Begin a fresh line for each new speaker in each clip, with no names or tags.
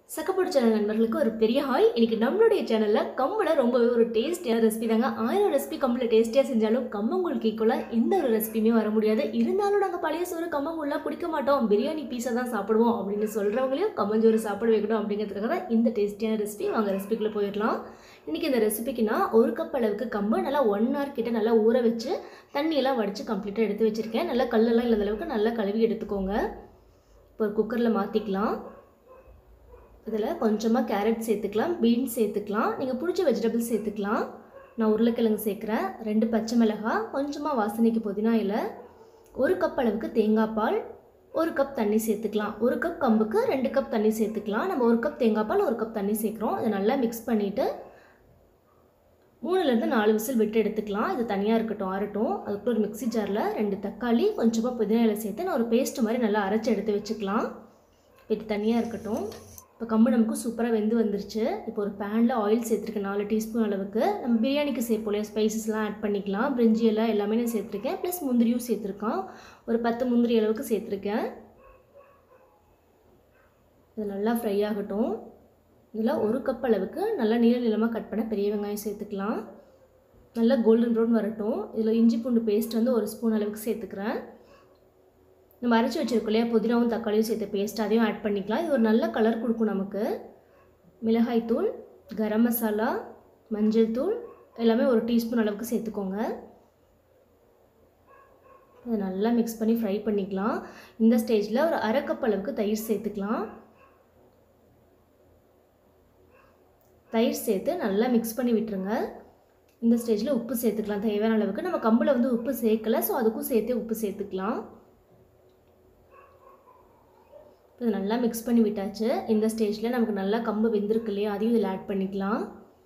சக்கப்போடு channel நண்பர்களுக்கு ஒரு பெரிய ஹாய் இன்னைக்கு நம்மளுடைய சேனலில் கம்மல ரொம்பவே ஒரு டேஸ்டியான ரெசிபி தாங்க ஆயிரம் ரெசிபி கம்மில் டேஸ்டியாக செஞ்சாலும் கம்மங்கூழுக்கு ஈக்குவலாக எந்த ஒரு ரெசிபியுமே வர முடியாது இருந்தாலும் நாங்கள் பழைய சோறு கம்மங்கூழ்லாம் பிடிக்க மாட்டோம் பிரியாணி பீஸை தான் சாப்பிடுவோம் அப்படின்னு சொல்கிறவங்களையும் கம்மஞ்சோறு சாப்பிட வைக்கணும் அப்படிங்கிறதுக்காக தான் இந்த டேஸ்டியான ரெசிபி வாங்க ரெசிபிக்குள்ளே போயிடலாம் இன்றைக்கி இந்த ரெசிபிக்கு நான் ஒரு கப் அளவுக்கு கம்பு நல்லா ஒன் ஹவர் கிட்ட நல்லா ஊற வச்சு தண்ணியெல்லாம் வடித்து கம்ப்ளீட்டாக எடுத்து வச்சுருக்கேன் நல்லா கல்லெல்லாம் இல்லாத அளவுக்கு நல்லா கழுவி எடுத்துக்கோங்க இப்போ ஒரு குக்கரில் மாற்றிக்கலாம் இதில் கொஞ்சமாக கேரட் சேர்த்துக்கலாம் பீன்ஸ் சேர்த்துக்கலாம் நீங்கள் பிடிச்ச வெஜிடபிள்ஸ் சேர்த்துக்கலாம் நான் உருளைக்கிழங்கு சேர்க்குறேன் ரெண்டு பச்சை மிளகாய் கொஞ்சமாக வாசனைக்கு புதினா இலை ஒரு கப் அளவுக்கு தேங்காய் பால் ஒரு கப் தண்ணி சேர்த்துக்கலாம் ஒரு கப் கம்புக்கு ரெண்டு கப் தண்ணி சேர்த்துக்கலாம் நம்ம ஒரு கப் தேங்காய் பால் ஒரு கப் தண்ணி சேர்க்குறோம் இதை நல்லா மிக்ஸ் பண்ணிவிட்டு மூணுலேருந்து நாலு விசில் விட்டு எடுத்துக்கலாம் இது தனியாக இருக்கட்டும் ஆறட்டும் அதுக்குள்ள ஒரு மிக்ஸி ஜாரில் ரெண்டு தக்காளி கொஞ்சமாக புதினா இலை சேர்த்து நான் ஒரு பேஸ்ட் மாதிரி நல்லா அரைச்சி எடுத்து வச்சுக்கலாம் இது தனியாக இருக்கட்டும் இப்போ கம்பு நமக்கு சூப்பராக வெந்து வந்துருச்சு இப்போ ஒரு பேனில் ஆயில் சேர்த்துருக்கேன் நாலு டீஸ்பூன் அளவுக்கு நம்ம பிரியாணிக்கு சேர்ப்போம் இல்லையா ஸ்பைசஸ்லாம் ஆட் பண்ணிக்கலாம் பிரிஞ்சி எல்லாம் எல்லாமே நான் சேர்த்துருக்கேன் ப்ளஸ் முந்திரியும் சேர்த்துருக்கேன் ஒரு பத்து முந்திரி அளவுக்கு சேர்த்துருக்கேன் இது நல்லா ஃப்ரை ஆகட்டும் இதில் ஒரு கப் அளவுக்கு நல்லா நீள நீளமாக கட் பண்ண பெரிய வெங்காயம் சேர்த்துக்கலாம் நல்லா கோல்டன் ப்ரௌன் வரட்டும் இதில் இஞ்சி பூண்டு பேஸ்ட் வந்து ஒரு ஸ்பூன் அளவுக்கு சேர்த்துக்கிறேன் நம்ம அரைச்சி வச்சுருக்கோம் இல்லையா புதினாவும் தக்காளியும் சேர்த்து பேஸ்ட் அதையும் ஆட் பண்ணிக்கலாம் இது ஒரு நல்ல கலர் கொடுக்கும் நமக்கு மிளகாய்த்தூள் கரம் மசாலா மஞ்சள் தூள் எல்லாமே ஒரு டீஸ்பூன் அளவுக்கு சேர்த்துக்கோங்க இதை நல்லா மிக்ஸ் பண்ணி ஃப்ரை பண்ணிக்கலாம் இந்த ஸ்டேஜில் ஒரு அரை கப் அளவுக்கு தயிர் சேர்த்துக்கலாம் தயிர் சேர்த்து நல்லா மிக்ஸ் பண்ணி விட்டுருங்க இந்த ஸ்டேஜில் உப்பு சேர்த்துக்கலாம் தேவையான அளவுக்கு நம்ம கம்பில் வந்து உப்பு சேர்க்கலை ஸோ அதுக்கும் சேர்த்து உப்பு சேர்த்துக்கலாம் இது நல்லா மிக்ஸ் பண்ணி விட்டாச்சு இந்த ஸ்டேஜில் நமக்கு நல்லா கம்பு வெந்திருக்கு இல்லையா அதையும் இதில் ஆட் பண்ணிக்கலாம்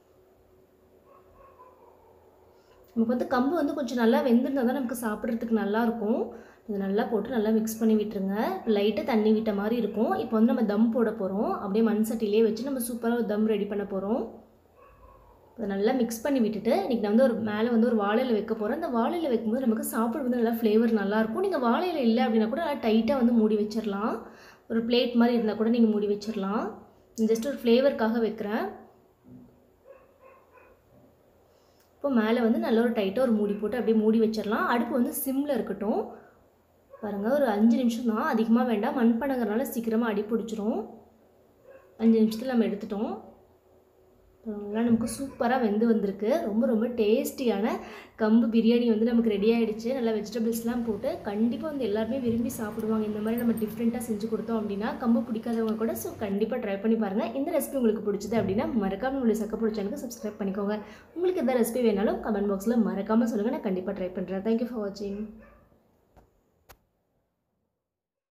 நமக்கு வந்து கம்பு வந்து கொஞ்சம் நல்லா வெந்திருந்தால் தான் நமக்கு சாப்பிட்றதுக்கு நல்லாயிருக்கும் இது நல்லா போட்டு நல்லா மிக்ஸ் பண்ணி விட்டுருங்க இப்போ லைட்டாக தண்ணி விட்ட மாதிரி இருக்கும் இப்போ வந்து நம்ம தம் போட போகிறோம் அப்படியே மண் சட்டிலே வச்சு நம்ம சூப்பராக ஒரு தம் ரெடி பண்ண போகிறோம் இதை நல்லா மிக்ஸ் பண்ணி விட்டுட்டு இன்றைக்கி நான் வந்து ஒரு மேலே வந்து ஒரு வாழையில் வைக்க போகிறேன் அந்த வாழையில் வைக்கும்போது நமக்கு சாப்பிட வந்து நல்லா ஃப்ளேவர் நல்லாயிருக்கும் நீங்கள் வாழையில் இல்லை அப்படின்னா கூட நல்லா டைட்டாக வந்து மூடி வச்சிடலாம் ஒரு பிளேட் மாதிரி இருந்தால் கூட நீங்கள் மூடி வச்சிடலாம் ஜஸ்ட் ஒரு ஃப்ளேவருக்காக வைக்கிறேன் இப்போ மேலே வந்து நல்ல ஒரு டைட்டாக ஒரு மூடி போட்டு அப்படியே மூடி வச்சிடலாம் அடுப்பு வந்து சிம்மில் இருக்கட்டும் பாருங்கள் ஒரு அஞ்சு நிமிஷம் தான் அதிகமாக வேண்டாம் மண்பானைங்கிறனால சீக்கிரமாக அடி பிடிச்சிரும் அஞ்சு நிமிஷத்தில் நம்ம எடுத்துட்டோம் அதெல்லாம் நமக்கு சூப்பராக வெந்து வந்திருக்கு ரொம்ப ரொம்ப டேஸ்டியான கம்பு பிரியாணி வந்து நமக்கு ரெடி ஆகிடுச்சு நல்லா வெஜிடபிள்ஸ்லாம் போட்டு கண்டிப்பாக வந்து எல்லாருமே விரும்பி சாப்பிடுவாங்க இந்த மாதிரி நம்ம டிஃப்ரெண்ட்டாக செஞ்சு கொடுத்தோம் அப்படின்னா கம்பு பிடிக்காதவங்க கூட ஸோ கண்டிப்பாக ட்ரை பண்ணி பாருங்கள் இந்த ரெசிபி உங்களுக்கு பிடிச்சது அப்படின்னா மறக்காமல் உங்களுடைய சக்கப்போடு சேனலுக்கு சப்ஸ்கிரைப் பண்ணிக்கோங்க உங்களுக்கு எந்த ரெசிபி வேணாலும் கமெண்ட் பாக்ஸில் மறக்காமல் சொல்லுங்கள் நான் கண்டிப்பாக ட்ரை பண்ணுறேன் தேங்க்யூ ஃபார் வாட்சிங்